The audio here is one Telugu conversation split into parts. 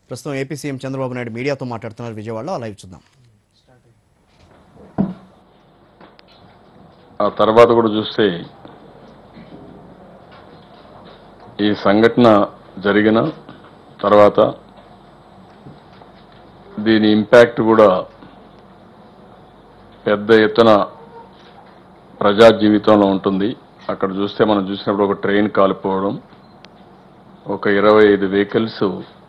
ప్రస్తుతం ఏపీ సీఎం చంద్రబాబు నాయుడు మీడియాతో మాట్లాడుతున్నారు విజయవాడలో ఆ లైవ్ చూద్దాం ఆ తర్వాత కూడా చూస్తే ఈ సంఘటన జరిగిన తర్వాత దీని ఇంపాక్ట్ కూడా పెద్ద ఎత్తున ప్రజా జీవితంలో ఉంటుంది అక్కడ చూస్తే మనం చూసినప్పుడు ఒక ట్రైన్ కాలిపోవడం ఒక ఇరవై ఐదు వెహికల్స్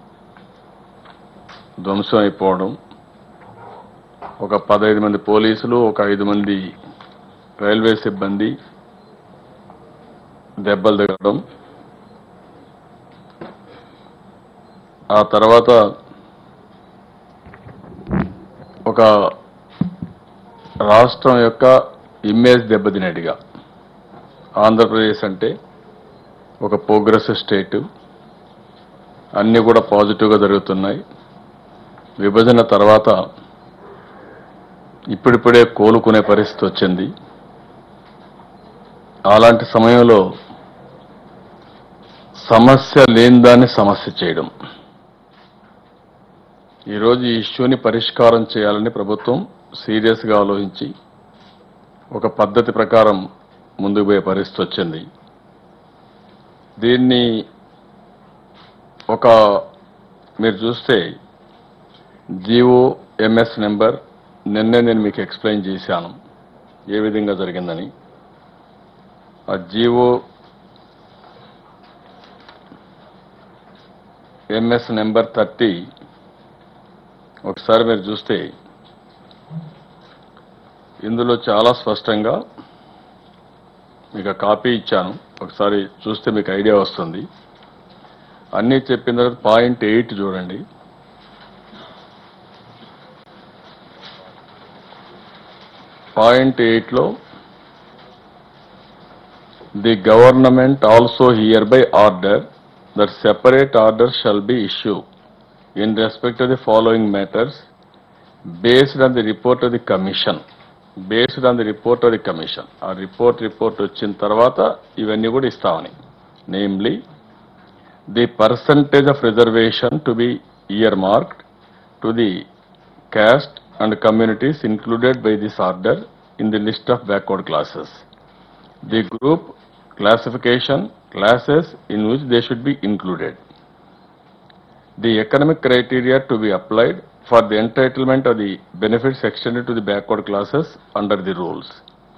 ధ్వంసం అయిపోవడం ఒక పదహైదు మంది పోలీసులు ఒక ఐదు మంది రైల్వే సిబ్బంది దెబ్బలు తగలడం ఆ తర్వాత ఒక రాష్ట్రం యొక్క ఇమేజ్ దెబ్బతినేట్టుగా ఆంధ్రప్రదేశ్ అంటే ఒక ప్రోగ్రెస్ స్టేటు అన్నీ కూడా పాజిటివ్గా జరుగుతున్నాయి విభజన తర్వాత ఇప్పుడిప్పుడే కోలుకునే పరిస్థితి వచ్చింది అలాంటి సమయంలో సమస్య లేని దాన్ని సమస్య చేయడం ఈరోజు ఈ ఇష్యూని పరిష్కారం చేయాలని ప్రభుత్వం సీరియస్గా ఆలోచించి ఒక పద్ధతి ప్రకారం ముందుకు పోయే పరిస్థితి వచ్చింది దీన్ని ఒక మీరు చూస్తే జీవో ఎంఎస్ నెంబర్ నిన్నే నేను మీకు ఎక్స్ప్లెయిన్ చేశాను ఏ విధంగా జరిగిందని ఆ జీవో ఎంఎస్ నెంబర్ థర్టీ ఒకసారి మీరు చూస్తే ఇందులో చాలా స్పష్టంగా మీకు ఆ కాపీ ఇచ్చాను ఒకసారి చూస్తే మీకు ఐడియా వస్తుంది అన్నీ చెప్పిన తర్వాత పాయింట్ ఎయిట్ చూడండి పాయింట్ ఎయిట్లో the government also hereby order that separate order shall be issue in respect of the following matters based on the report of the commission based on the report of the commission ఆ రిపోర్ట్ రిపోర్ట్ వచ్చిన తర్వాత ఇవన్నీ కూడా ఇస్తామని namely the percentage of reservation to be earmarked to the caste and communities included by this order in the list of backward classes. The group classification classes in which they should be included. The economic criteria to be applied for the entitlement of the benefits extended to the backward classes under the rules.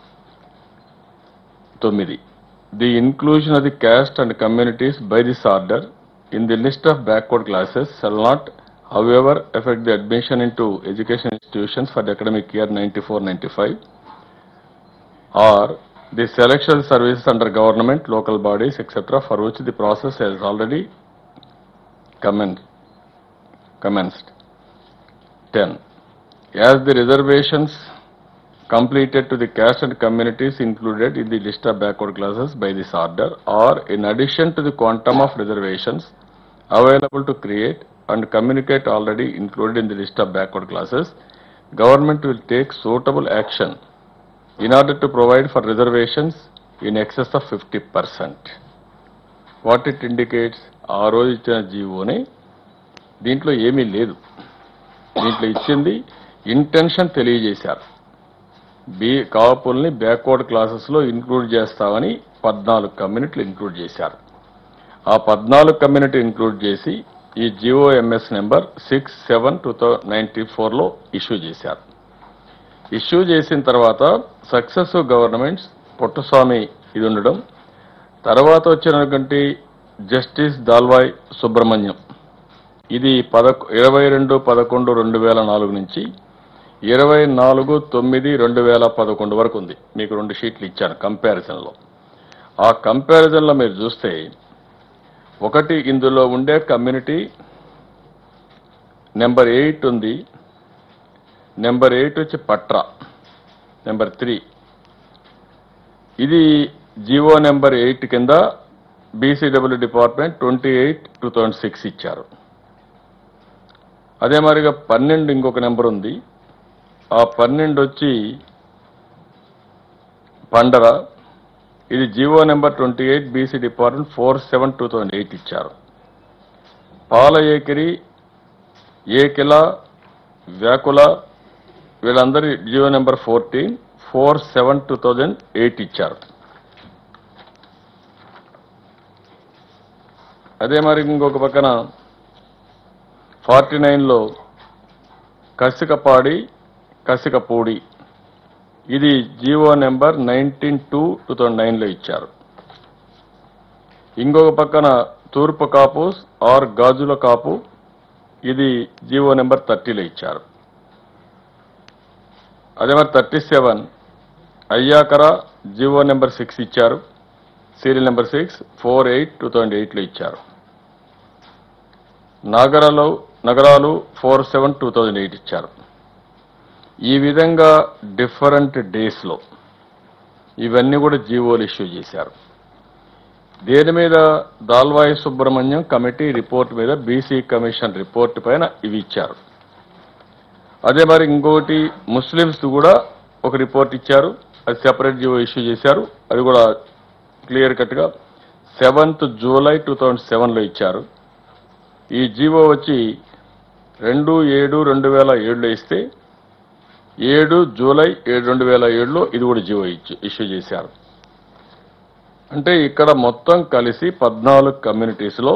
తొమ్మిది The inclusion of the caste and communities by this order in the list of backward classes shall not however affect the admission into education institutions for the academic year 94-95 or the selection of services under government, local bodies, etc., for which the process has already commenced. commenced. 10. As the reservations completed to the caste and communities included in the list of backward classes by this order or in addition to the quantum of reservations available to create and communicate already included in the list of backward classes, government will take suitable action in order to provide for reservations in excess of 50%. What it indicates, ఆ రోజు ఇచ్చిన జీవోని దీంట్లో ఏమీ లేదు దీంట్లో ఇచ్చింది ఇంటెన్షన్ తెలియజేశారు బి కాపుల్ని బ్యాక్వర్డ్ క్లాసెస్లో ఇంక్లూడ్ చేస్తామని పద్నాలుగు కమ్యూనిటీలు ఇంక్లూడ్ చేశారు ఆ పద్నాలుగు కమ్యూనిటీ ఇంక్లూడ్ చేసి ఈ GO Ms number six seven two thousand ninety ఫోర్లో ఇష్యూ చేశారు ఇష్యూ చేసిన తర్వాత సక్సెసివ్ గవర్నమెంట్స్ పుట్టస్వామి ఇది ఉండడం తర్వాత వచ్చినటువంటి జస్టిస్ దాల్వాయ్ సుబ్రహ్మణ్యం ఇది పదకొ ఇరవై రెండు పదకొండు రెండు వేల నాలుగు నుంచి ఇరవై నాలుగు తొమ్మిది రెండు వేల పదకొండు వరకు ఉంది మీకు రెండు షీట్లు ఇచ్చాను కంపారిజన్లో ఆ కంపారిజన్లో మీరు చూస్తే ఒకటి ఇందులో ఉండే కమ్యూనిటీ నెంబర్ ఎయిట్ ఉంది నెంబర్ ఎయిట్ వచ్చి పట్రా నెంబర్ త్రీ ఇది జివో నెంబర్ ఎయిట్ కింద BCW department twenty eight two thousand six ఇచ్చారు అదే మరిగా పన్నెండు ఇంకొక నెంబర్ ఉంది ఆ పన్నెండు వచ్చి పండర ఇది GO number twenty eight BC department four seven two thousand eight ఇచ్చారు పాల ఏకిరి ఏకిల వ్యాకుల వీళ్ళందరి GO number fourteen four seven two thousand eight ఇచ్చారు అదే మరి ఇంకొక పక్కన ఫార్టీ నైన్లో కసికపాడి కసికపూడి ఇది GO number nineteen two two thousand నైన్లో ఇచ్చారు ఇంకొక పక్కన తూర్పు కాపు ఆర్ గాజుల కాపు ఇది జీవో నెంబర్ థర్టీలో ఇచ్చారు అదే మరి థర్టీ సెవెన్ అయ్యాకర జీవో నెంబర్ సిక్స్ ఇచ్చారు serial number six four eight two thousand ఎయిట్లో ఇచ్చారు నగరాలు నగరాలు four seven two thousand eight ఇచ్చారు ఈ విధంగా డిఫరెంట్ డేస్లో ఇవన్నీ కూడా జీవోలు ఇష్యూ చేశారు దేని మీద దాల్వాయి సుబ్రహ్మణ్యం కమిటీ రిపోర్ట్ మీద బీసీ కమిషన్ రిపోర్ట్ పైన ఇవి ఇచ్చారు అదే మరి ఇంకోటి ముస్లిమ్స్ కూడా ఒక రిపోర్ట్ ఇచ్చారు అది సెపరేట్ జీవో ఇష్యూ చేశారు అది కూడా క్లియర్ కట్గా సెవెంత్ జూలై టూ థౌజండ్ సెవెన్లో ఇచ్చారు ఈ జీవో వచ్చి రెండు ఏడు రెండు వేల ఏడులో ఇస్తే ఏడు జూలై ఏడు రెండు వేల ఏడులో ఇది కూడా జీవో ఇచ్చు- ఇష్యూ చేశారు అంటే ఇక్కడ మొత్తం కలిసి పద్నాలుగు కమ్యూనిటీస్లో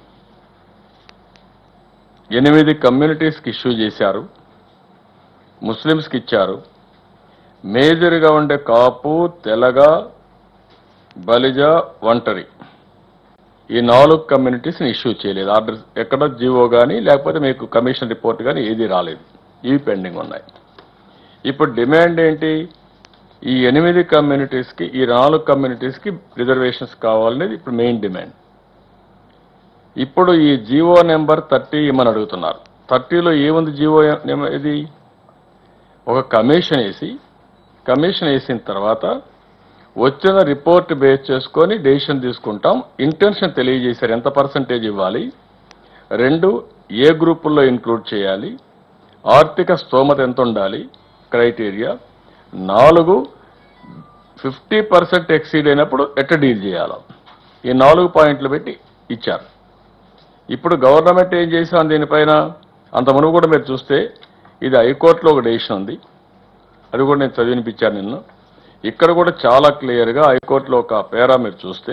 ఎనిమిది కమ్యూనిటీస్కి ఇష్యూ చేశారు ముస్లిమ్స్కి ఇచ్చారు మేజర్గా ఉండే కాపు తెలగ బలిజ ఒంటరి ఈ నాలుగు కమ్యూనిటీస్ని ఇష్యూ చేయలేదు ఆర్డర్ ఎక్కడ జీవో కానీ లేకపోతే మీకు కమిషన్ రిపోర్ట్ కానీ ఏది రాలేదు ఇవి పెండింగ్ ఉన్నాయి ఇప్పుడు డిమాండ్ ఏంటి ఈ ఎనిమిది కమ్యూనిటీస్కి ఈ నాలుగు కమ్యూనిటీస్కి రిజర్వేషన్స్ కావాలనేది ఇప్పుడు మెయిన్ డిమాండ్ ఇప్పుడు ఈ జీవో నెంబర్ థర్టీ ఇమ్మని అడుగుతున్నారు థర్టీలో ఏముంది జీవో నెంబర్ ఇది ఒక కమిషన్ వేసి కమిషన్ వేసిన తర్వాత వచ్చిన రిపోర్ట్ బేస్ చేసుకొని డెసిషన్ తీసుకుంటాం ఇంటెన్షన్ తెలియజేశారు ఎంత పర్సంటేజ్ ఇవ్వాలి రెండు ఏ గ్రూపుల్లో ఇంక్లూడ్ చేయాలి ఆర్థిక స్తోమత ఎంత ఉండాలి క్రైటీరియా నాలుగు ఫిఫ్టీ పర్సెంట్ ఎక్సీడ్ అయినప్పుడు ఎట్ట డీల్ చేయాలి ఈ నాలుగు పాయింట్లు పెట్టి ఇచ్చారు ఇప్పుడు గవర్నమెంట్ ఏం చేశాం దీనిపైన అంత మునుపు కూడా మీరు చూస్తే ఇది హైకోర్టులో ఒక డెసిషన్ ఉంది అది కూడా నేను చదివినిపించాను నిన్న ఇక్కడ కూడా చాలా క్లియర్గా హైకోర్టులో ఒక పేరా మీరు చూస్తే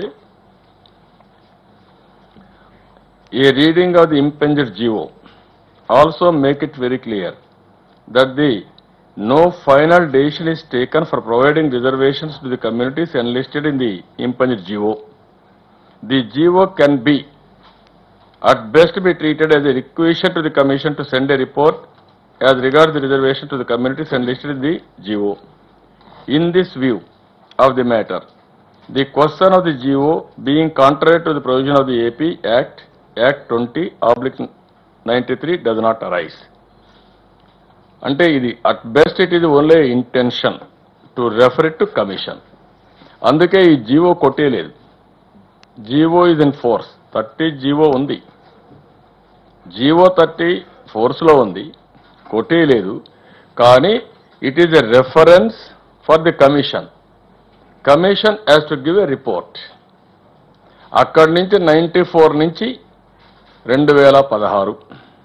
a reading of the impugned GO also make it very clear that the no final decision is taken for providing reservations to the communities enlisted in the impunged GO. The GO can be at best be treated as a requisition to the commission to send a report as regards the reservation to the communities enlisted in the GO. In this view of the matter, the question of the GO being contrary to the provision of the AP Act, Act 20 oblique 93 does not arise. అంటే ఇది at best it is only intention to refer it to commission అందుకే ఈ జీవో కొట్టేయలేదు GO is in force thirty GO ఉంది జీవో థర్టీ ఫోర్స్లో ఉంది కొట్టేయలేదు కానీ it is a reference for the commission commission has to give a report అక్కడి నుంచి నైంటీ ఫోర్ నుంచి రెండు వేల పదహారు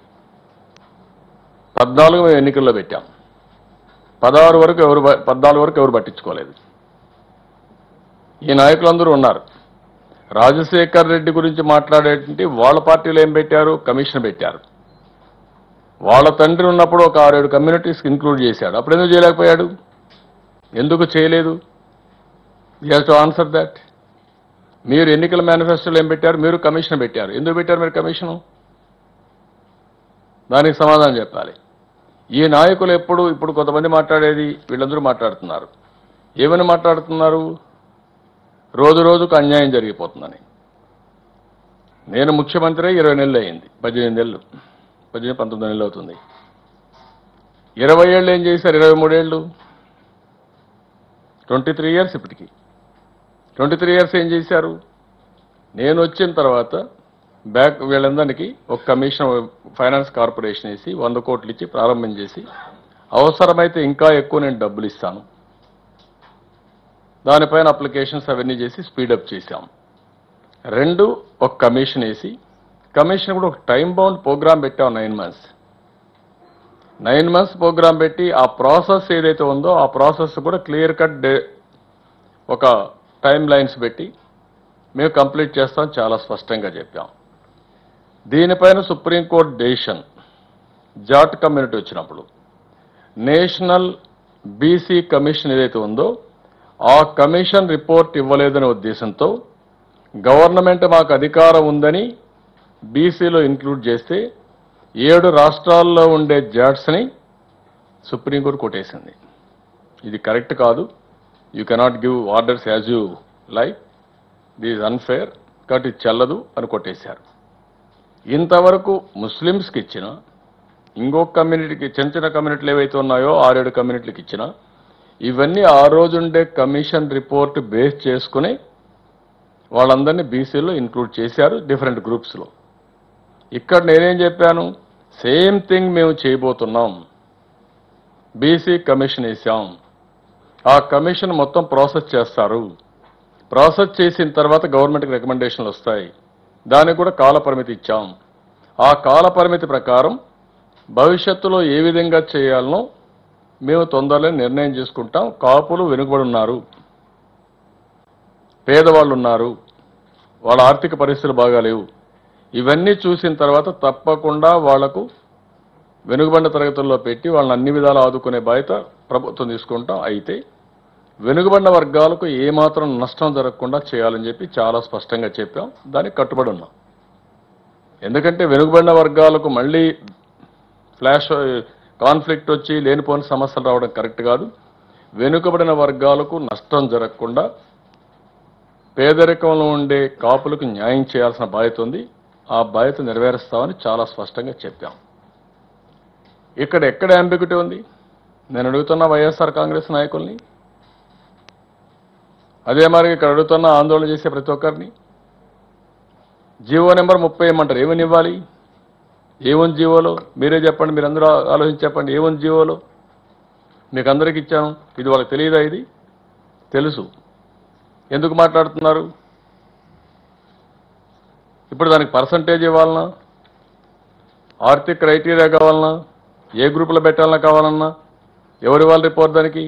పద్నాలుగు మేము ఎన్నికల్లో పెట్టాం పదహారు వరకు ఎవరు ప- పద్నాలుగు వరకు ఎవరు పట్టించుకోలేదు ఈ నాయకులందరూ ఉన్నారు రాజశేఖర్ రెడ్డి గురించి మాట్లాడేటువంటి వాళ్ళ పార్టీలో ఏం పెట్టారు కమిషన్ పెట్టారు వాళ్ళ తండ్రి ఉన్నప్పుడు ఒక ఆరేడు కమ్యూనిటీస్కి ఇంక్లూడ్ చేశాడు అప్పుడు ఎందుకు చేయలేకపోయాడు ఎందుకు చేయలేదు you have to answer that మీరు ఎన్నికల మేనిఫెస్టోలో ఏం పెట్టారు మీరు కమిషన్ పెట్టారు ఎందుకు పెట్టారు మీరు కమిషను దానికి సమాధానం చెప్పాలి ఈ నాయకులు ఎప్పుడు ఇప్పుడు కొంతమంది మాట్లాడేది వీళ్ళందరూ మాట్లాడుతున్నారు ఏమని మాట్లాడుతున్నారు రోజు రోజుకు అన్యాయం జరిగిపోతుందని నేను ముఖ్యమంత్రి ఇరవై నెలలు అయింది పద్దెనిమిది నెలలు పద్దెనిమిది పంతొమ్మిది నెలలు అవుతుంది ఇరవై ఏళ్ళు ఏం చేశారు ఇరవై మూడేళ్ళు ట్వంటీ త్రీ ఇయర్స్ ఇప్పటికి ట్వంటీ త్రీ ఇయర్స్ ఏం చేశారు నేను వచ్చిన తర్వాత బ్యాక్ వీళ్ళందరికీ ఒక కమిషన్ ఫైనాన్స్ కార్పొరేషన్ వేసి వంద కోట్లు ఇచ్చి ప్రారంభం చేసి అవసరమైతే ఇంకా ఎక్కువ నేను డబ్బులు ఇస్తాను దానిపైన అప్లికేషన్స్ అవన్నీ చేసి స్పీడప్ చేశాం రెండు ఒక కమిషన్ వేసి కమిషన్ కూడా ఒక టైం బౌండ్ ప్రోగ్రామ్ పెట్టాం nine months nine months program పెట్టి ఆ ప్రాసెస్ ఏదైతే ఉందో ఆ ప్రాసెస్ కూడా క్లియర్ కట్ డే ఒక టైం లైన్స్ పెట్టి మేము కంప్లీట్ చేస్తాం చాలా స్పష్టంగా చెప్పాం దీనిపైన సుప్రీంకోర్టు డెసిషన్ జాట్ కమ్యూనిటీ వచ్చినప్పుడు నేషనల్ బీసీ కమిషన్ ఏదైతే ఉందో ఆ కమిషన్ రిపోర్ట్ ఇవ్వలేదనే ఉద్దేశంతో గవర్నమెంట్ మాకు అధికారం ఉందని బీసీలో ఇంక్లూడ్ చేస్తే ఏడు రాష్ట్రాల్లో ఉండే జాట్స్ని సుప్రీంకోర్టు కొట్టేసింది ఇది కరెక్ట్ కాదు you cannot give orders as you like this unfair కాబట్టి ఇది చెల్లదు అని కొట్టేశారు ఇంతవరకు ముస్లిమ్స్కి ఇచ్చిన ఇంకొక కమ్యూనిటీకి చిన్న చిన్న కమ్యూనిటీలు ఏవైతే ఉన్నాయో ఆరేడు కమ్యూనిటీలకు ఇచ్చిన ఇవన్నీ ఆ రోజుండే కమిషన్ రిపోర్ట్ బేస్ చేసుకుని వాళ్ళందరినీ బీసీలో ఇంక్లూడ్ చేశారు డిఫరెంట్ గ్రూప్స్లో ఇక్కడ నేనేం చెప్పాను సేమ్ థింగ్ మేము చేయబోతున్నాం బీసీ కమిషన్ వేసాం ఆ కమిషన్ మొత్తం ప్రాసెస్ చేస్తారు ప్రాసెస్ చేసిన తర్వాత గవర్నమెంట్కి రికమెండేషన్లు వస్తాయి దానికి కూడా కాల పరిమితి ఇచ్చాం ఆ కాల పరిమితి ప్రకారం భవిష్యత్తులో ఏ విధంగా చేయాలనో మేము తొందరలో నిర్ణయం చేసుకుంటాం కాపులు వెనుకబడి ఉన్నారు పేదవాళ్ళు ఉన్నారు వాళ్ళ ఆర్థిక పరిస్థితులు బాగాలేవు ఇవన్నీ చూసిన తర్వాత తప్పకుండా వాళ్లకు వెనుకబడిన తరగతుల్లో పెట్టి వాళ్ళని అన్ని విధాలు ఆదుకునే బాధ్యత ప్రభుత్వం తీసుకుంటాం అయితే వెనుకబడిన వర్గాలకు ఏమాత్రం నష్టం జరగకుండా చేయాలని చెప్పి చాలా స్పష్టంగా చెప్పాం దానికి కట్టుబడి ఉన్నాం ఎందుకంటే వెనుకబడిన వర్గాలకు మళ్ళీ ఫ్లాష్ కాన్ఫ్లిక్ట్ వచ్చి లేనిపోని సమస్యలు రావడం కరెక్ట్ కాదు వెనుకబడిన వర్గాలకు నష్టం జరగకుండా పేదరికంలో ఉండే కాపులకు న్యాయం చేయాల్సిన బాధ్యత ఉంది ఆ బాధ్యత నెరవేరుస్తామని చాలా స్పష్టంగా చెప్పాం ఇక్కడ ఎక్కడ అంబిగ్యూటీ ఉంది నేను అడుగుతున్న వైఎస్ఆర్ కాంగ్రెస్ నాయకుల్ని అదే మరి ఇక్కడ అడుగుతున్న ఆందోళన చేసే ప్రతి ఒక్కరిని జీవో నెంబర్ ముప్పై ఏమంటారు ఏమని ఇవ్వాలి ఏముంది జీవోలో మీరే చెప్పండి మీరందరూ ఆలోచించి చెప్పండి ఏముంది జీవోలో మీకు అందరికి ఇచ్చాను ఇది వాళ్ళకి తెలియదా ఇది తెలుసు ఎందుకు మాట్లాడుతున్నారు ఇప్పుడు దానికి పర్సంటేజ్ ఇవ్వాలన్నా ఆర్థిక క్రైటీరియా కావాలన్నా ఏ గ్రూపులో పెట్టాలన్నా కావాలన్నా ఎవరి వాళ్ళ రిపోర్ట్ దానికి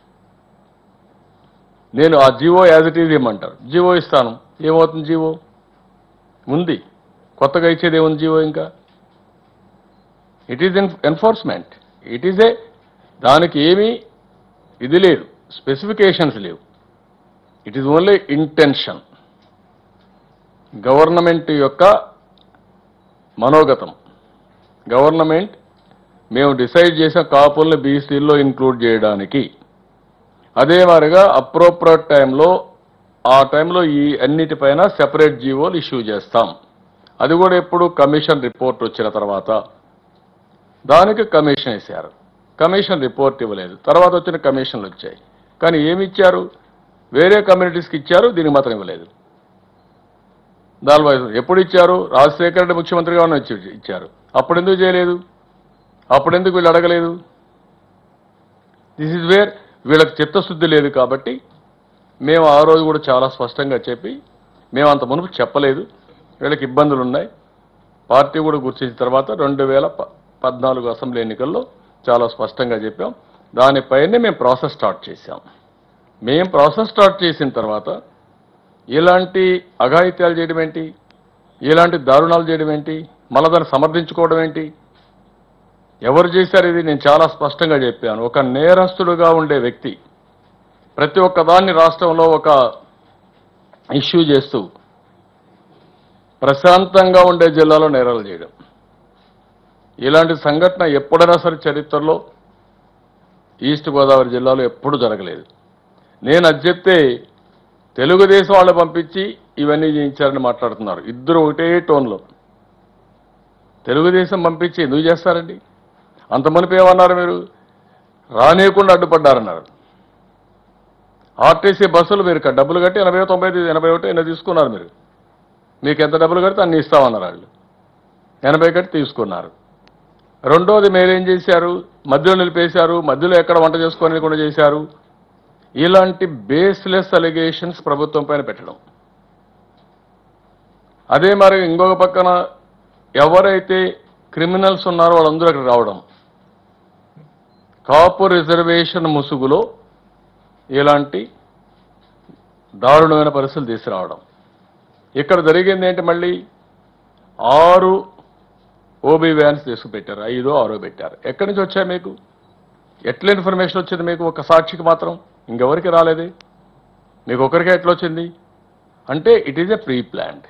నేను ఆ జీవో యాజ్ ఇట్ ఈజ్ ఇవ్వమంటారు జీవో ఇస్తాను ఏమవుతుంది జీవో ఉంది కొత్తగా ఇచ్చేది ఏముంది జీవో ఇంకా it is enforcement it is ఏ దానికి ఏమీ ఇది లేదు స్పెసిఫికేషన్స్ లేవు it is only intention government యొక్క మనోగతం గవర్నమెంట్ మేము డిసైడ్ చేసిన కాపుల్ని బీసీల్లో ఇంక్లూడ్ చేయడానికి అదే మాదిరిగా అప్రోప్రియట్ టైంలో ఆ టైంలో ఈ అన్నిటిపైన సెపరేట్ జీవోలు ఇష్యూ చేస్తాం అది కూడా ఎప్పుడు కమిషన్ రిపోర్ట్ వచ్చిన తర్వాత దానికి కమిషన్ వేశారు కమిషన్ రిపోర్ట్ ఇవ్వలేదు తర్వాత వచ్చిన కమిషన్లు వచ్చాయి కానీ ఏమి ఇచ్చారు వేరే కమ్యూనిటీస్కి ఇచ్చారు దీనికి మాత్రం ఇవ్వలేదు దాని ఎప్పుడు ఇచ్చారు రాజశేఖర రెడ్డి ముఖ్యమంత్రిగా ఉన్న ఇచ్చి ఇచ్చారు అప్పుడు ఎందుకు చేయలేదు అప్పుడు ఎందుకు వీళ్ళు అడగలేదు దిస్ ఇస్ వేర్ వీళ్ళకి చిత్తశుద్ధి లేదు కాబట్టి మేము ఆ రోజు కూడా చాలా స్పష్టంగా చెప్పి మేము అంత మునుపు చెప్పలేదు వీళ్ళకి ఇబ్బందులు ఉన్నాయి పార్టీ కూడా గుర్తించిన తర్వాత రెండు వేల ప- పద్నాలుగు అసెంబ్లీ ఎన్నికల్లో చాలా స్పష్టంగా చెప్పాం దానిపైనే మేము ప్రాసెస్ స్టార్ట్ చేశాం మేము ప్రాసెస్ స్టార్ట్ చేసిన తర్వాత ఇలాంటి అఘాయిత్యాలు చేయడం ఏంటి ఇలాంటి దారుణాలు చేయడం ఏంటి మళ్ళా దాన్ని సమర్థించుకోవడం ఏంటి ఎవరు చేశారు ఇది నేను చాలా స్పష్టంగా చెప్పాను ఒక నేరస్తుడుగా ఉండే వ్యక్తి ప్రతి ఒక్క దాన్ని రాష్ట్రంలో ఒక ఇష్యూ చేస్తూ ప్రశాంతంగా ఉండే జిల్లాలో నేరాలు చేయడం ఇలాంటి సంఘటన ఎప్పుడైనా సరే చరిత్రలో ఈస్ట్ గోదావరి జిల్లాలో ఎప్పుడు జరగలేదు నేను అది చెప్తే తెలుగుదేశం వాళ్ళు పంపించి ఇవన్నీ చేయించారని మాట్లాడుతున్నారు ఇద్దరు ఒకటే టోన్లో తెలుగుదేశం పంపించి ఎందుకు చేస్తారండి అంత మునిపు ఏమన్నారు మీరు రానియకుండా అడ్డుపడ్డారన్నారు ఆర్టీసీ బస్సులు మీరు క- డబ్బులు కట్టి ఎనభై తొంభై ఐదు ఎనభై ఒకటి ఎనభై తీసుకున్నారు మీరు మీకు ఎంత డబ్బులు కడితే అన్ని ఇస్తామన్నారు వాళ్ళు ఎనభై కట్టి తీసుకున్నారు రెండోది మీరేం చేశారు మధ్యలో నిలిపేశారు మధ్యలో ఎక్కడ వంట చేసుకొని కూడా చేశారు ఇలాంటి బేస్లెస్ అలిగేషన్స్ ప్రభుత్వం పైన పెట్టడం అదే మరి ఇంకొక పక్కన ఎవరైతే క్రిమినల్స్ ఉన్నారో వాళ్ళందరూ అక్కడ రావడం కాపు రిజర్వేషన్ ముసుగులో ఇలాంటి దారుణమైన పరిస్థితులు తీసుకురావడం ఇక్కడ జరిగింది ఏంటి మళ్ళీ ఆరు ఓబీ వ్యాన్స్ తీసుకుపెట్టారు ఐదో ఆరో పెట్టారు ఎక్కడి నుంచి వచ్చాయి మీకు ఎట్లా ఇన్ఫర్మేషన్ వచ్చింది మీకు ఒక సాక్షికి మాత్రం ఇంకెవరికి రాలేదే మీకు ఒకరికే ఎట్లా వచ్చింది అంటే it is a pre planned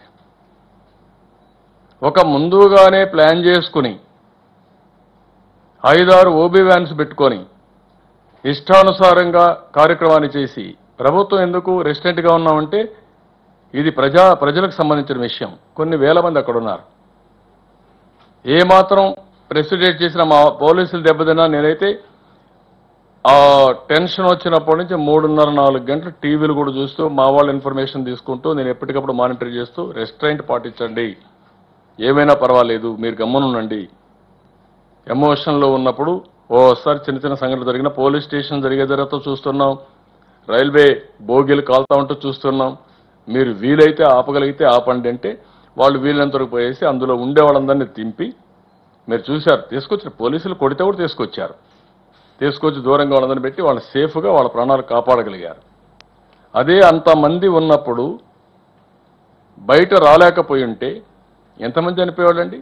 ఒక ముందుగానే ప్లాన్ చేసుకుని ఐదారు ఓబీ వ్యాన్స్ పెట్టుకొని ఇష్టానుసారంగా కార్యక్రమాన్ని చేసి ప్రభుత్వం ఎందుకు రెసిడెంట్గా ఉన్నామంటే ఇది ప్రజా ప్రజలకు సంబంధించిన విషయం కొన్ని వేల మంది అక్కడ ఉన్నారు ఏమాత్రం ప్రెసిడేట్ చేసిన మా పోలీసులు దెబ్బతిన్నా నేనైతే ఆ టెన్షన్ వచ్చినప్పటి నుంచి మూడున్నర నాలుగు గంటలు టీవీలు కూడా చూస్తూ మా వాళ్ళ ఇన్ఫర్మేషన్ తీసుకుంటూ నేను ఎప్పటికప్పుడు మానిటర్ చేస్తూ రెస్ట్రైంట్ పాటించండి ఏమైనా పర్వాలేదు మీరు గమ్మునుండండి ఎమోషన్లో ఉన్నప్పుడు ఓసారి చిన్న చిన్న సంఘటనలు జరిగిన పోలీస్ స్టేషన్ జరిగే జరుగుతూ చూస్తున్నాం రైల్వే బోగీలు కాలుతా ఉంటూ చూస్తున్నాం మీరు వీలైతే ఆపగలిగితే ఆపండి అంటే వాళ్ళు వీళ్ళంత వరకు పోయేసి అందులో ఉండే వాళ్ళందరినీ దింపి మీరు చూశారు తీసుకొచ్చారు పోలీసులు కొడితే కూడా తీసుకొచ్చారు తీసుకొచ్చి దూరంగా వాళ్ళందరినీ పెట్టి వాళ్ళు సేఫ్గా వాళ్ళ ప్రాణాలు కాపాడగలిగారు అదే అంతమంది ఉన్నప్పుడు బయట రాలేకపోయి ఉంటే ఎంతమంది చనిపోయేవాళ్ళండి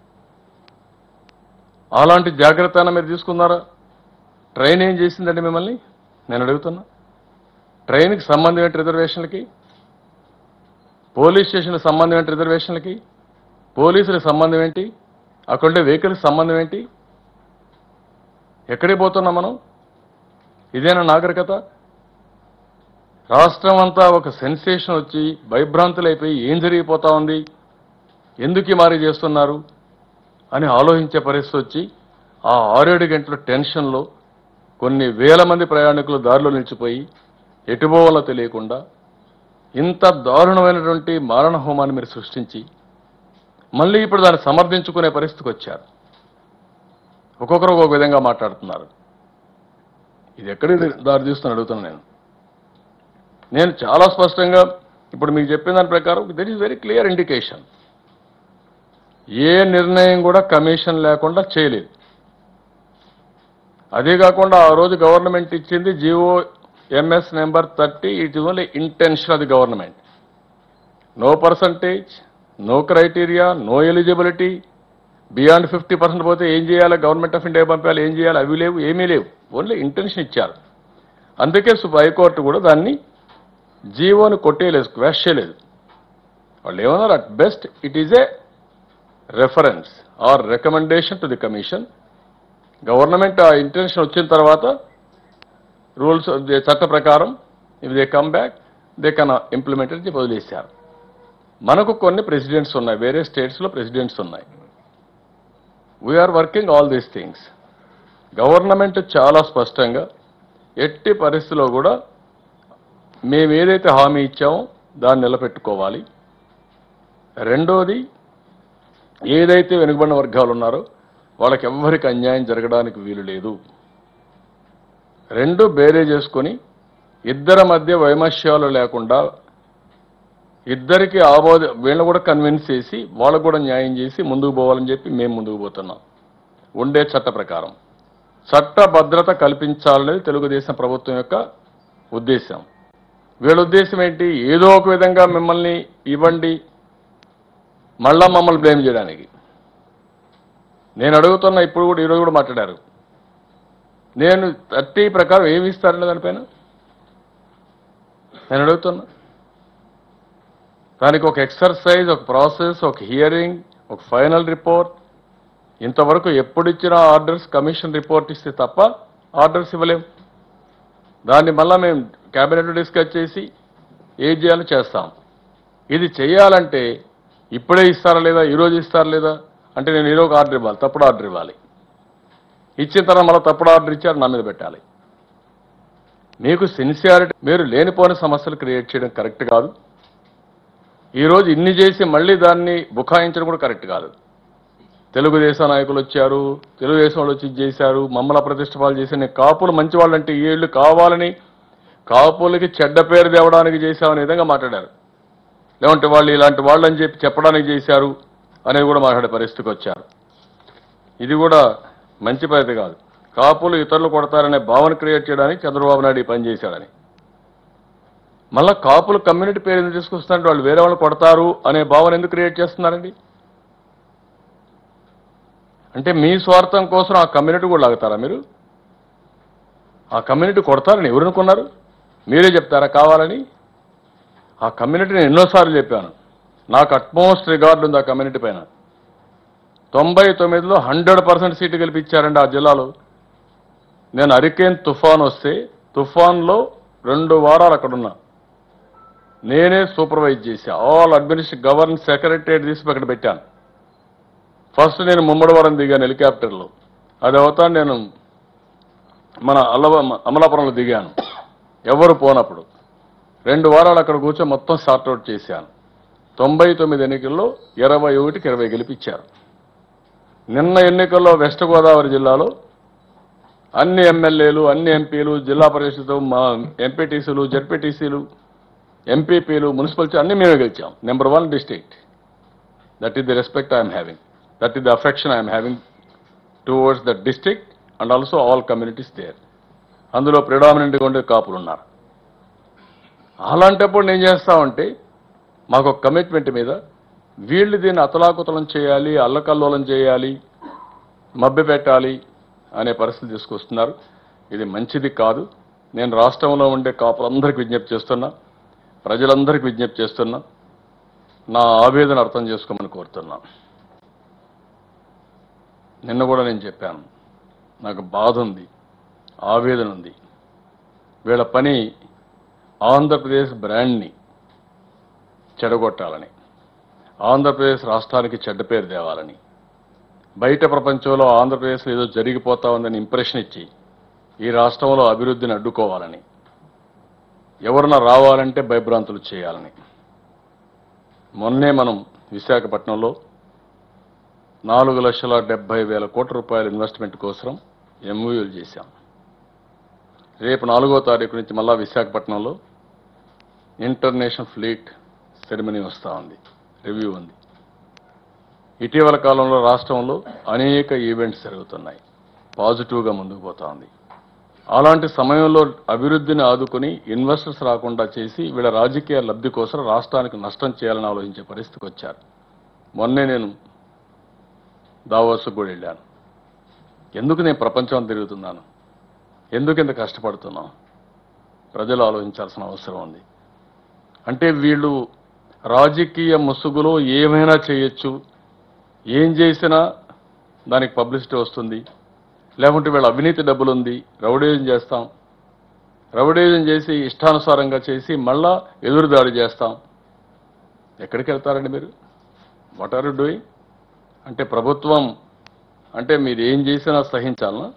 అలాంటి జాగ్రత్త అయినా మీరు తీసుకున్నారా ట్రైన్ ఏం చేసిందండి మిమ్మల్ని నేను అడుగుతున్నా ట్రైన్కి సంబంధం ఏంటి రిజర్వేషన్లకి పోలీస్ స్టేషన్కి సంబంధం ఏంటి రిజర్వేషన్లకి పోలీసులకు సంబంధం ఏంటి అక్కడ ఉండే వెహికల్కి సంబంధం ఏంటి ఎక్కడికి పోతున్నాం మనం ఇదేనా నాగరికత రాష్ట్రం అంతా ఒక సెన్సేషన్ వచ్చి భయభ్రాంతులైపోయి ఏం జరిగిపోతా ఉంది ఎందుకు ఈ మారి చేస్తున్నారు అని ఆలోచించే పరిస్థితి వచ్చి ఆ ఆరేడు గంటల టెన్షన్లో కొన్ని వేల మంది ప్రయాణికులు దారిలో నిలిచిపోయి ఎటుపోవాలో తెలియకుండా ఇంత దారుణమైనటువంటి మారణ హోమాన్ని మీరు సృష్టించి మళ్ళీ ఇప్పుడు దాన్ని సమర్థించుకునే పరిస్థితికి వచ్చారు ఒక్కొక్కరు ఒక్కొక్క విధంగా మాట్లాడుతున్నారు ఇది ఎక్కడికి దారి తీస్తుని అడుగుతున్నాను నేను నేను చాలా స్పష్టంగా ఇప్పుడు మీకు చెప్పిన దాని ప్రకారం that is very clear indication ఏ నిర్ణయం కూడా కమిషన్ లేకుండా చేయలేదు అదే కాకుండా ఆ రోజు గవర్నమెంట్ ఇచ్చింది GO Ms number thirty it is only intention of the government no percentage no criteria no eligibility beyond fifty percent పోతే ఏం చేయాలి గవర్నమెంట్ ఆఫ్ ఇండియా పంపాలి ఏం చేయాలి అవి లేవు ఏమీ లేవు ఓన్లీ ఇంటెన్షన్ ఇచ్చారు అందుకే సు- హైకోర్టు కూడా దాన్ని జీవోని కొట్టేయలేదు క్వాష్ చేయలేదు వాళ్ళు ఏమన్నారు at best it is a reference or recommendation to the commission government ఆ ఇంటెన్షన్ వచ్చిన తర్వాత రూల్స్ చట్ట ప్రకారం if they come back they can implement అని చెప్పి వదిలేశారు మనకు కొన్ని ప్రెసిడెంట్స్ ఉన్నాయి వేరే స్టేట్స్లో ప్రెసిడెంట్స్ ఉన్నాయి we are working all these things government చాలా స్పష్టంగా ఎట్టి పరిస్థితిలో కూడా మేము ఏదైతే హామీ ఇచ్చామో దాన్ని నిలబెట్టుకోవాలి రెండోది ఏదైతే వెనుకబడిన వర్గాలు ఉన్నారో వాళ్ళకి ఎవ్వరికి అన్యాయం జరగడానికి వీలు లేదు రెండు బేరే చేసుకొని ఇద్దరి మధ్య వైమస్యాలు లేకుండా ఇద్దరికి ఆబోధ వీళ్ళని కూడా కన్విన్స్ చేసి వాళ్ళకు కూడా న్యాయం చేసి ముందుకు పోవాలని చెప్పి మేము ముందుకు పోతున్నాం ఉండే చట్ట ప్రకారం చట్ట భద్రత కల్పించాలనేది తెలుగుదేశం ప్రభుత్వం యొక్క ఉద్దేశం వీళ్ళ ఉద్దేశం ఏంటి ఏదో ఒక విధంగా మిమ్మల్ని ఇవ్వండి మళ్ళా మమ్మల్ని బ్లేమ్ చేయడానికి నేను అడుగుతున్నా ఇప్పుడు కూడా ఈరోజు కూడా మాట్లాడారు నేను థర్టీ ప్రకారం ఏమి ఇస్తారండి దానిపైన నేను అడుగుతున్నా దానికి ఒక ఎక్సర్సైజ్ ఒక ప్రాసెస్ ఒక హియరింగ్ ఒక ఫైనల్ రిపోర్ట్ ఇంతవరకు ఎప్పుడు ఇచ్చిన ఆర్డర్స్ కమిషన్ రిపోర్ట్ ఇస్తే తప్ప ఆర్డర్స్ ఇవ్వలేం దాన్ని మళ్ళా మేము క్యాబినెట్లో డిస్కస్ చేసి ఏం చేయాలో చేస్తాం ఇది చేయాలంటే ఇప్పుడే ఇస్తారా లేదా ఈరోజు ఇస్తారా లేదా అంటే నేను ఈరోజు ఆర్డర్ ఇవ్వాలి తప్పుడు ఆర్డర్ ఇవ్వాలి ఇచ్చిన తర్వాత మళ్ళీ తప్పుడు ఆర్డర్ ఇచ్చారు నా మీద పెట్టాలి మీకు సిన్సియారిటీ మీరు లేనిపోని సమస్యలు క్రియేట్ చేయడం కరెక్ట్ కాదు ఈరోజు ఇన్ని చేసి మళ్ళీ దాన్ని బుకాయించడం కూడా కరెక్ట్ కాదు తెలుగుదేశం నాయకులు వచ్చారు తెలుగుదేశం వాళ్ళు వచ్చి ఇది చేశారు మమ్మల్ని అప్రతిష్టపాలు చేసి నేను కాపులు మంచి వాళ్ళంటే వీళ్ళు కావాలని కాపులకి చెడ్డ పేరు తేవడానికి చేశామనే విధంగా మాట్లాడారు లేదంటే వాళ్ళు ఇలాంటి వాళ్ళు అని చెప్పి చెప్పడానికి చేశారు అనేది కూడా మాట్లాడే పరిస్థితికి వచ్చారు ఇది కూడా మంచి పద్ధతి కాదు కాపులు ఇతరులు కొడతారనే భావన క్రియేట్ చేయడానికి చంద్రబాబు నాయుడు ఈ పని చేశాడని మళ్ళా కాపులు కమ్యూనిటీ పేరు ఎందుకు తీసుకొస్తున్నారంటే వాళ్ళు వేరే వాళ్ళు కొడతారు అనే భావన ఎందుకు క్రియేట్ చేస్తున్నారండి అంటే మీ స్వార్థం కోసం ఆ కమ్యూనిటీ కూడా లాగుతారా మీరు ఆ కమ్యూనిటీ కొడతారని ఎవరు అనుకున్నారు మీరే చెప్తారా కావాలని ఆ కమ్యూనిటీని ఎన్నోసార్లు చెప్పాను నాకు అట్మోస్ట్ రిగార్డు ఉంది ఆ కమ్యూనిటీ పైన తొంభై తొమ్మిదిలో హండ్రెడ్ పర్సెంట్ సీటు గెలిపించారండి ఆ జిల్లాలో నేను అరికేన్ తుఫాన్ వస్తే తుఫాన్లో రెండు వారాలు అక్కడ ఉన్నా నేనే సూపర్వైజ్ చేశా ఆల్ అడ్మినిస్ట్రేటివ్ గవర్నెన్స్ సెక్రటరియట్ తీసి అక్కడ పెట్టాను ఫస్ట్ నేను ముమ్మడివరం దిగాను హెలికాప్టర్లో అది అవుతా నేను మన అల్లవ అమలాపురంలో దిగాను ఎవరు పోనప్పుడు రెండు వారాలు అక్కడ కూర్చొని మొత్తం సార్ట్అవుట్ చేశాను తొంభై తొమ్మిది ఎన్నికల్లో ఇరవై ఒకటికి ఇరవై గెలిపించారు నిన్న ఎన్నికల్లో వెస్ట్ గోదావరి జిల్లాలో అన్ని ఎమ్మెల్యేలు అన్ని ఎంపీలు జిల్లా పరిషత్ మా ఎంపీటీసీలు జడ్పీటీసీలు ఎంపీపీలు మున్సిపల్ చైర్ అన్ని మేమే గెలిచాం number one district that is the respect I'm having that is the affection I'm having towards the district and also all communities there అందులో ప్రిడామినెంట్గా ఉండే కాపులు ఉన్నారు అలాంటప్పుడు నేను చేస్తామంటే మాకు ఒక కమిట్మెంట్ మీద వీళ్ళు దీన్ని అతలాకుతలం చేయాలి అల్లకల్లోలం చేయాలి మభ్య పెట్టాలి అనే పరిస్థితి తీసుకొస్తున్నారు ఇది మంచిది కాదు నేను రాష్ట్రంలో ఉండే కాపులందరికీ విజ్ఞప్తి చేస్తున్నా ప్రజలందరికీ విజ్ఞప్తి చేస్తున్నా నా ఆవేదన అర్థం చేసుకోమని కోరుతున్నా నిన్న కూడా నేను చెప్పాను నాకు బాధ ఉంది ఆవేదన ఉంది వీళ్ళ పని ఆంధ్రప్రదేశ్ బ్రాండ్ని చెడగొట్టాలని ఆంధ్రప్రదేశ్ రాష్ట్రానికి చెడ్డ పేరు తేవాలని బయట ప్రపంచంలో ఆంధ్రప్రదేశ్లో ఏదో జరిగిపోతా ఉందని ఇంప్రెషన్ ఇచ్చి ఈ రాష్ట్రంలో అభివృద్ధిని అడ్డుకోవాలని ఎవరన్నా రావాలంటే భయభ్రాంతులు చేయాలని మొన్నే మనం విశాఖపట్నంలో నాలుగు లక్షల డెబ్బై వేల కోట్ల రూపాయల ఇన్వెస్ట్మెంట్ కోసం ఎంఓయూలు చేశాం రేపు నాలుగో తారీఖు నుంచి మళ్ళా విశాఖపట్నంలో ఇంటర్నేషనల్ ఫ్లీట్ సెరమనీ వస్తూ ఉంది రివ్యూ ఉంది ఇటీవల కాలంలో రాష్ట్రంలో అనేక ఈవెంట్స్ జరుగుతున్నాయి పాజిటివ్గా ముందుకు పోతా ఉంది అలాంటి సమయంలో అభివృద్ధిని ఆదుకుని ఇన్వెస్టర్స్ రాకుండా చేసి వీళ్ళ రాజకీయ లబ్ధి కోసం రాష్ట్రానికి నష్టం చేయాలని ఆలోచించే పరిస్థితికి వచ్చారు మొన్నే నేను దావోస్కు కూడా వెళ్ళాను ఎందుకు నేను ప్రపంచం తిరుగుతున్నాను ఎందుకు ఇంత కష్టపడుతున్నాం ప్రజలు ఆలోచించాల్సిన అవసరం ఉంది అంటే వీళ్ళు రాజకీయ ముసుగులో ఏమైనా చేయొచ్చు ఏం చేసినా దానికి పబ్లిసిటీ వస్తుంది లేకుంటే వీళ్ళ అవినీతి డబ్బులు ఉంది రౌడేజం చేస్తాం రౌడేజం చేసి ఇష్టానుసారంగా చేసి మళ్ళా ఎదురుదాడి చేస్తాం ఎక్కడికి వెళ్తారండి మీరు వాట్ ఆర్ యు డూయింగ్ అంటే ప్రభుత్వం అంటే మీరు ఏం చేసినా సహించాలనా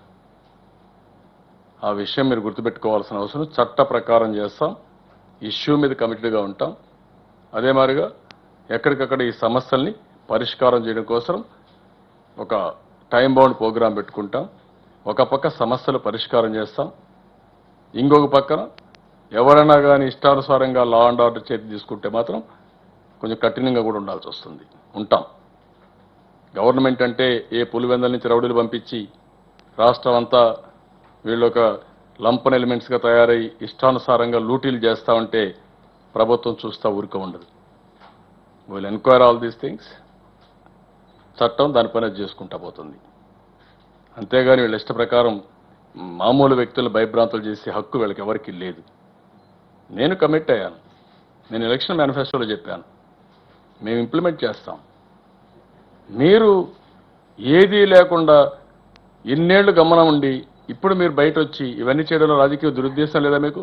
ఆ విషయం మీరు గుర్తుపెట్టుకోవాల్సిన అవసరం చట్ట ప్రకారం చేస్తాం ఇష్యూ మీద కమిటెడ్గా ఉంటాం అదే మాదిరిగా ఎక్కడికక్కడ ఈ సమస్యల్ని పరిష్కారం చేయడం కోసం ఒక టైం బౌండ్ ప్రోగ్రాం పెట్టుకుంటాం ఒక పక్క సమస్యలు పరిష్కారం చేస్తాం ఇంకొక పక్కన ఎవరైనా కానీ ఇష్టానుసారంగా లా అండ్ ఆర్డర్ చేతి తీసుకుంటే మాత్రం కొంచెం కఠినంగా కూడా ఉండాల్సి వస్తుంది ఉంటాం గవర్నమెంట్ అంటే ఏ పులివెందల నుంచి రౌడీలు పంపించి రాష్ట్రం అంతా వీళ్ళు ఒక లంపన్ ఎలిమెంట్స్గా తయారై ఇష్టానుసారంగా లూటీలు చేస్తా ఉంటే ప్రభుత్వం చూస్తా ఊరిక ఉండదు వీళ్ళు ఎన్క్వైర్ ఆల్ దీస్ థింగ్స్ చట్టం దానిపైన చేసుకుంటా పోతుంది అంతేగాని వీళ్ళ ఇష్ట ప్రకారం మామూలు వ్యక్తులు భయభ్రాంతులు చేసే హక్కు వీళ్ళకి ఎవరికి లేదు నేను కమిట్ అయ్యాను నేను ఎలక్షన్ మేనిఫెస్టోలో చెప్పాను మేము ఇంప్లిమెంట్ చేస్తాం మీరు ఏదీ లేకుండా ఇన్నేళ్లు గమనం ఉండి ఇప్పుడు మీరు బయట వచ్చి ఇవన్నీ చేయడంలో రాజకీయ దురుద్దేశం లేదా మీకు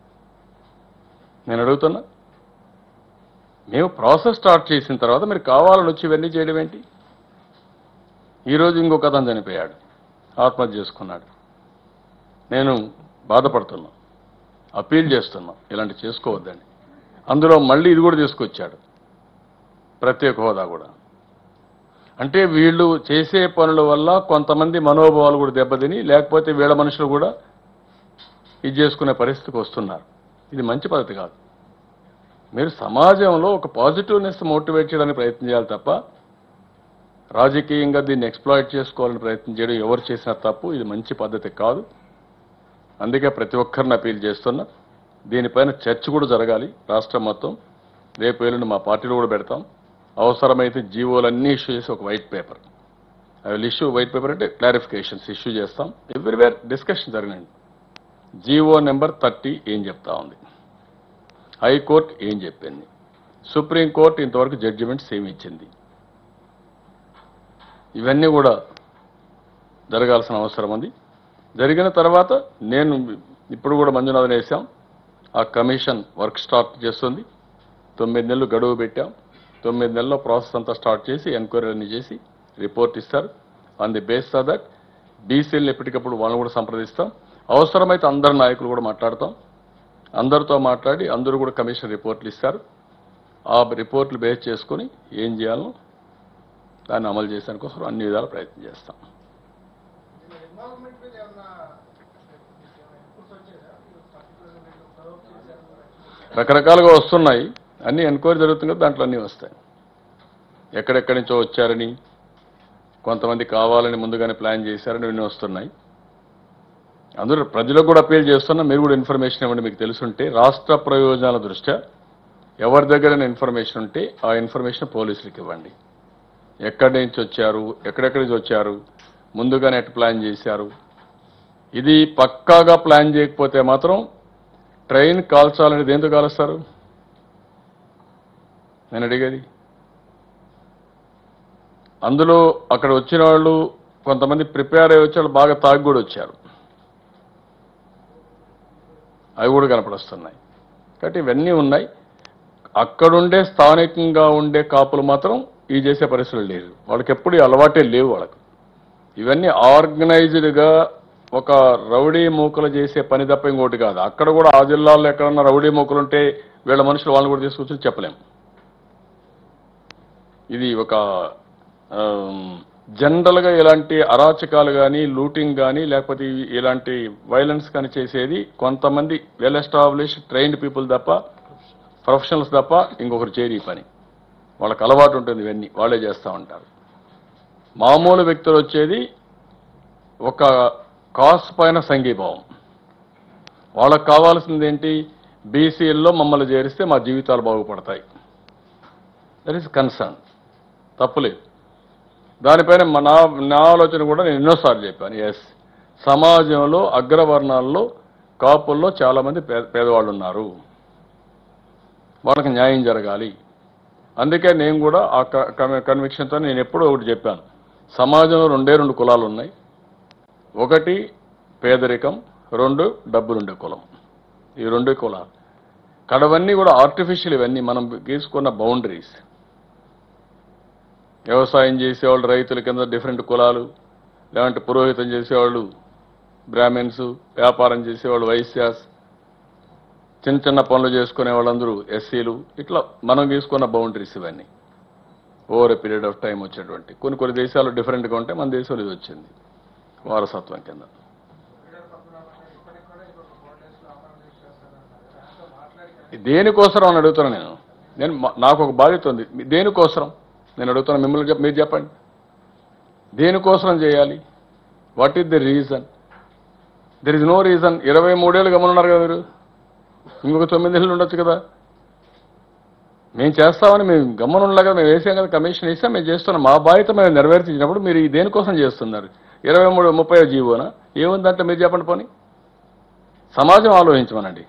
నేను అడుగుతున్నా మేము ప్రాసెస్ స్టార్ట్ చేసిన తర్వాత మీరు కావాలని వచ్చి ఇవన్నీ చేయడం ఏంటి ఈరోజు ఇంకొక అతను చనిపోయాడు ఆత్మహత్య చేసుకున్నాడు నేను బాధపడుతున్నా అప్పీల్ చేస్తున్నా ఇలాంటి చేసుకోవద్దండి అందులో మళ్ళీ ఇది కూడా తీసుకొచ్చాడు ప్రత్యేక హోదా కూడా అంటే వీళ్ళు చేసే పనుల వల్ల కొంతమంది మనోభావాలు కూడా దెబ్బతిని లేకపోతే వీళ్ళ మనుషులు కూడా ఇది చేసుకునే పరిస్థితికి వస్తున్నారు ఇది మంచి పద్ధతి కాదు మీరు సమాజంలో ఒక పాజిటివ్నెస్ మోటివేట్ చేయడానికి ప్రయత్నం చేయాలి తప్ప రాజకీయంగా దీన్ని ఎక్స్ప్లాయిట్ చేసుకోవాలని ప్రయత్నం చేయడం ఎవరు చేసిన తప్పు ఇది మంచి పద్ధతి కాదు అందుకే ప్రతి ఒక్కరిని అపీల్ చేస్తున్నా దీనిపైన చర్చ కూడా జరగాలి రాష్ట్రం మొత్తం రేపు ఎల్లుండి మా పార్టీలో కూడా పెడతాం అవసరమైతే జీవోలన్నీ ఇష్యూ చేసి ఒక white paper I will issue white paper అంటే క్లారిఫికేషన్స్ ఇష్యూ చేస్తాం ఎవ్రీవేర్ డిస్కషన్ జరిగినండి జీవో నెంబర్ థర్టీ ఏం చెప్తా ఉంది హైకోర్టు ఏం చెప్పింది సుప్రీంకోర్టు ఇంతవరకు జడ్జిమెంట్స్ ఏమి ఇచ్చింది ఇవన్నీ కూడా జరగాల్సిన అవసరం ఉంది జరిగిన తర్వాత నేను ఇప్పుడు కూడా మంజునాథన్ వేసాం ఆ కమిషన్ వర్క్ స్టార్ట్ చేస్తుంది తొమ్మిది నెలలు గడువు పెట్టాం తొమ్మిది నెలల్లో ప్రాసెస్ అంతా స్టార్ట్ చేసి ఎంక్వైరీ అన్ని చేసి రిపోర్ట్ ఇస్తారు on the base of that బీసీలను ఎప్పటికప్పుడు వాళ్ళని కూడా సంప్రదిస్తాం అవసరమైతే అందరు నాయకులు కూడా మాట్లాడతాం అందరితో మాట్లాడి అందరూ కూడా కమిషన్ రిపోర్ట్లు ఇస్తారు ఆ రిపోర్ట్లు బేస్ చేసుకొని ఏం చేయాలో దాన్ని అమలు చేసేందుకు కోసం అన్ని విధాల ప్రయత్నం చేస్తాం ఇన్వాల్వ్మెంట్ మీద ఏమన్నా ఇన్పుట్స్ వచ్చాయా పర్టికులర్గా మీరు సర్వ్ చేశారు రకరకాలుగా వస్తున్నాయి అన్ని ఎంక్వైరీ జరుగుతుంది కదా దాంట్లో అన్నీ వస్తాయి ఎక్కడెక్కడి నుంచో వచ్చారని కొంతమంది కావాలని ముందుగానే ప్లాన్ చేశారని ఇవన్నీ వస్తున్నాయి అందరూ ప్రజలకు కూడా అప్పీల్ చేస్తున్నా మీరు కూడా ఇన్ఫర్మేషన్ ఇవ్వండి మీకు తెలుసుంటే రాష్ట్ర ప్రయోజనాల దృష్ట్యా ఎవరి దగ్గర ఇన్ఫర్మేషన్ ఉంటే ఆ ఇన్ఫర్మేషన్ పోలీసులకు ఇవ్వండి ఎక్కడి నుంచి వచ్చారు ఎక్కడెక్కడి నుంచి వచ్చారు ముందుగానే ఎట్లా ప్లాన్ చేశారు ఇది పక్కాగా ప్లాన్ చేయకపోతే మాత్రం ట్రైన్ కాల్చాలని దేంతో కాలుస్తారు నేను అడిగేది అందులో అక్కడ వచ్చిన వాళ్ళు కొంతమంది ప్రిపేర్ అయ్యి వచ్చి వాళ్ళు బాగా తాగి కూడా వచ్చారు అవి కూడా కనపడొస్తున్నాయి కాబట్టి ఇవన్నీ ఉన్నాయి అక్కడుండే స్థానికంగా ఉండే కాపులు మాత్రం ఈ చేసే పరిస్థితులు లేవు వాళ్ళకి ఎప్పుడు ఈ అలవాటే లేవు వాళ్ళకు ఇవన్నీ ఆర్గనైజ్డ్గా ఒక రౌడీ మూకలు చేసే పని తప్ప ఇంకోటి కాదు అక్కడ కూడా ఆ జిల్లాల్లో ఎక్కడన్నా రౌడీ మూకలు ఉంటే వీళ్ళ మనుషులు వాళ్ళని కూడా తీసుకొచ్చి చెప్పలేం ఇది ఒక జనరల్గా ఇలాంటి అరాచకాలు కానీ లూటింగ్ కానీ లేకపోతే ఇవి- ఇలాంటి వైలెన్స్ కానీ చేసేది కొంతమంది వెల్ ఎస్టాబ్లిష్ ట్రైన్డ్ పీపుల్ తప్ప ప్రొఫెషనల్స్ తప్ప ఇంకొకరు చేయరు ఈ పని వాళ్ళకి అలవాటు ఉంటుంది ఇవన్నీ వాళ్ళే చేస్తూ ఉంటారు మామూలు వ్యక్తులు వచ్చేది ఒక కాస్ పైన సంఘీభావం వాళ్ళకి కావాల్సింది ఏంటి బీసీఎల్లో మమ్మల్ని చేరిస్తే మా జీవితాలు బాగుపడతాయి దట్ ఈస్ కన్సర్న్ తప్పులేదు దానిపైన మా నా నా ఆలోచన కూడా నేను ఎన్నోసార్లు చెప్పాను ఎస్ సమాజంలో అగ్రవర్ణాల్లో కాపుల్లో చాలామంది పే పేదవాళ్ళు ఉన్నారు వాళ్ళకి న్యాయం జరగాలి అందుకే నేను కూడా ఆ కన్విక్షన్తో నేను ఎప్పుడూ ఒకటి చెప్పాను సమాజంలో రెండే రెండు కులాలు ఉన్నాయి ఒకటి పేదరికం రెండు డబ్బులుండే కులం ఈ రెండు కులాలు కడవన్నీ కూడా ఆర్టిఫిషియల్ ఇవన్నీ మనం గీసుకున్న బౌండరీస్ వ్యవసాయం చేసేవాళ్ళు రైతుల కింద డిఫరెంట్ కులాలు లేదంటే పురోహితం చేసేవాళ్ళు బ్రాహ్మిన్స్ వ్యాపారం చేసేవాళ్ళు వైశ్యాస్ చిన్న చిన్న పనులు చేసుకునే వాళ్ళందరూ ఎస్సీలు ఇట్లా మనం తీసుకున్న బౌండరీస్ ఇవన్నీ over a period of time వచ్చేటువంటి కొన్ని కొన్ని దేశాలు డిఫరెంట్గా ఉంటే మన దేశంలో ఇది వచ్చింది వారసత్వం కింద లీడర్ పద్మనాభం ఇప్పటికి కూడా ఇంకొక ఫోర్ డేస్ లో ఆపరేట్ చేస్తానన్నారు దాంతో మాట్లాడి దేనికోసం అని అడుగుతున్నా నేను నేను మా- నాకు ఒక బాధ్యత ఉంది మీ- దేనికోసం నేను అడుగుతున్నా మిమ్మల్ని చెప్- మీరు చెప్పండి దేనికోసం చేయాలి what is the reason there is no reason ఇరవై మూడేళ్ళు గమనున్నారు కదా మీరు ఇంకొక తొమ్మిది నెలలు ఉండొచ్చు కదా మేము చేస్తామని మేము గమ్మన ఉండగా కదా మేము వేసాం కదా కమిషన్ వేసాం మేము చేస్తున్నాం మా బాధ్యత మేము నెరవేర్చినప్పుడు మీరు ఈ దేనికోసం చేస్తున్నారు ఇరవై మూడు ముప్పై జీవోనా ఏముందంటే మీరు చెప్పండి పోనీ సమాజం ఆలోచించమనండి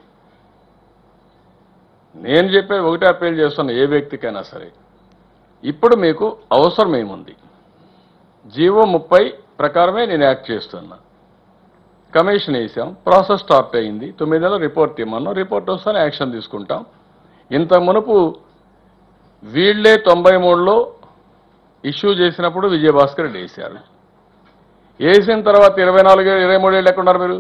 నేను చెప్పేది ఒకటే అప్పీల్ చేస్తున్నా ఏ వ్యక్తికైనా సరే ఇప్పుడు మీకు అవసరం ఏముంది జీవో ముప్పై ప్రకారమే నేను యాక్ట్ చేస్తున్నా కమిషన్ వేసాం ప్రాసెస్ స్టార్ట్ అయింది తొమ్మిది నెలల రిపోర్ట్ ఇమ్మన్నాం రిపోర్ట్ వస్తానే యాక్షన్ తీసుకుంటాం ఇంత మునుపు వీళ్ళే తొంభై మూడులో ఇష్యూ చేసినప్పుడు విజయభాస్కర్ రెడ్డి వేశారు వేసిన తర్వాత ఇరవై నాలుగు ఇరవై మూడు ఏళ్ళు ఎక్కడున్నారు మీరు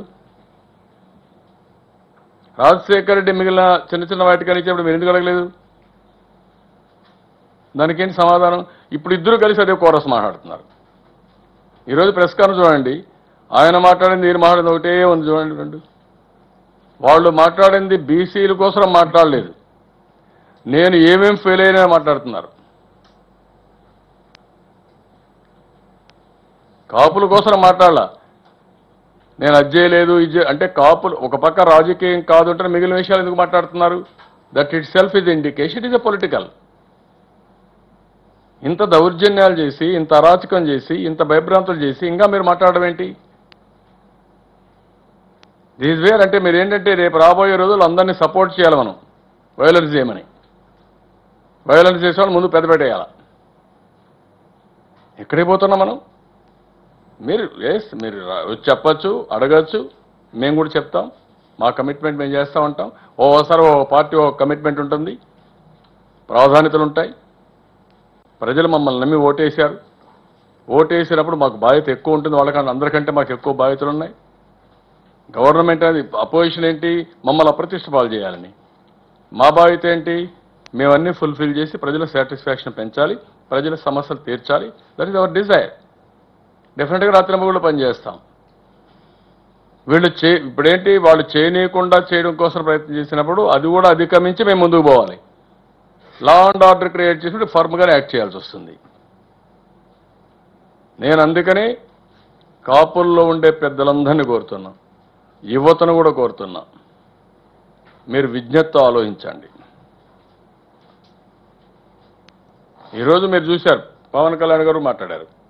రాజశేఖర్ రెడ్డి మిగిలిన చిన్న చిన్న వాటికని ఇచ్చినప్పుడు మీరు ఎందుకు అడగలేదు దానికేంటి సమాధానం ఇప్పుడు ఇద్దరు కలిసి అదే కోరస్ మాట్లాడుతున్నారు ఈరోజు ప్రెస్ కాన్ చూడండి ఆయన మాట్లాడింది ఈయన మాట్లాడింది ఒకటే ఉంది చూడండి రెండు వాళ్ళు మాట్లాడింది బీసీల కోసం మాట్లాడలేదు నేను ఏమేం ఫెయిల్ అయినా మాట్లాడుతున్నారు కాపుల కోసం మాట్లాడాల నేను అది చేయలేదు ఇది చే- అంటే కాపులు ఒక పక్క రాజకీయం కాదు అంటే మిగిలిన విషయాలు ఎందుకు మాట్లాడుతున్నారు that itself is indication is a political ఇంత దౌర్జన్యాలు చేసి ఇంత అరాచకం చేసి ఇంత భయభ్రాంతులు చేసి ఇంకా మీరు మాట్లాడడం ఏంటి దీస్ వేర్ అంటే మీరు ఏంటంటే రేపు రాబోయే రోజులు అందరినీ సపోర్ట్ చేయాలి మనం వైలెన్స్ చేయమని వైలెన్స్ చేసే వాళ్ళు ముందు పెద్ద పెట్టేయాలి ఎక్కడికి పోతున్నాం మనం మీరు ఎస్ మీరు రా- వచ్చి చెప్పచ్చు అడగచ్చు మేము కూడా చెప్తాం మా కమిట్మెంట్ మేము చేస్తూ ఉంటాం ఓసారి ఓ పార్టీ ఓ కమిట్మెంట్ ఉంటుంది ప్రాధాన్యతలు ఉంటాయి ప్రజలు మమ్మల్ని నమ్మి ఓటేశారు ఓటేసినప్పుడు మాకు బాధ్యత ఎక్కువ ఉంటుంది వాళ్ళకన్నా అందరికంటే మాకు ఎక్కువ బాధ్యతలు ఉన్నాయి గవర్నమెంట్ అనేది అపోజిషన్ ఏంటి మమ్మల్ని అప్రతిష్ట పాలు చేయాలని మా బాధ్యత ఏంటి మేమన్నీ ఫుల్ఫిల్ చేసి ప్రజల సాటిస్ఫాక్షన్ పెంచాలి ప్రజల సమస్యలు తీర్చాలి దట్ ఈస్ అవర్ డిజైర్ డెఫినెట్గా రాత్రి కూడా పనిచేస్తాం వీళ్ళు చే ఇప్పుడేంటి వాళ్ళు చేయనీయకుండా చేయడం కోసం ప్రయత్నం చేసినప్పుడు అది కూడా అధిగమించి మేము ముందుకు పోవాలి లా అండ్ ఆర్డర్ క్రియేట్ చేసినప్పుడు ఫర్మ్గానే యాక్ట్ చేయాల్సి వస్తుంది నేను అందుకని కాపుల్లో ఉండే పెద్దలందరినీ కోరుతున్నా యువతను కూడా కోరుతున్నా మీరు విజ్ఞతతో ఆలోచించండి ఈరోజు మీరు చూశారు పవన్ కళ్యాణ్ గారు మాట్లాడారు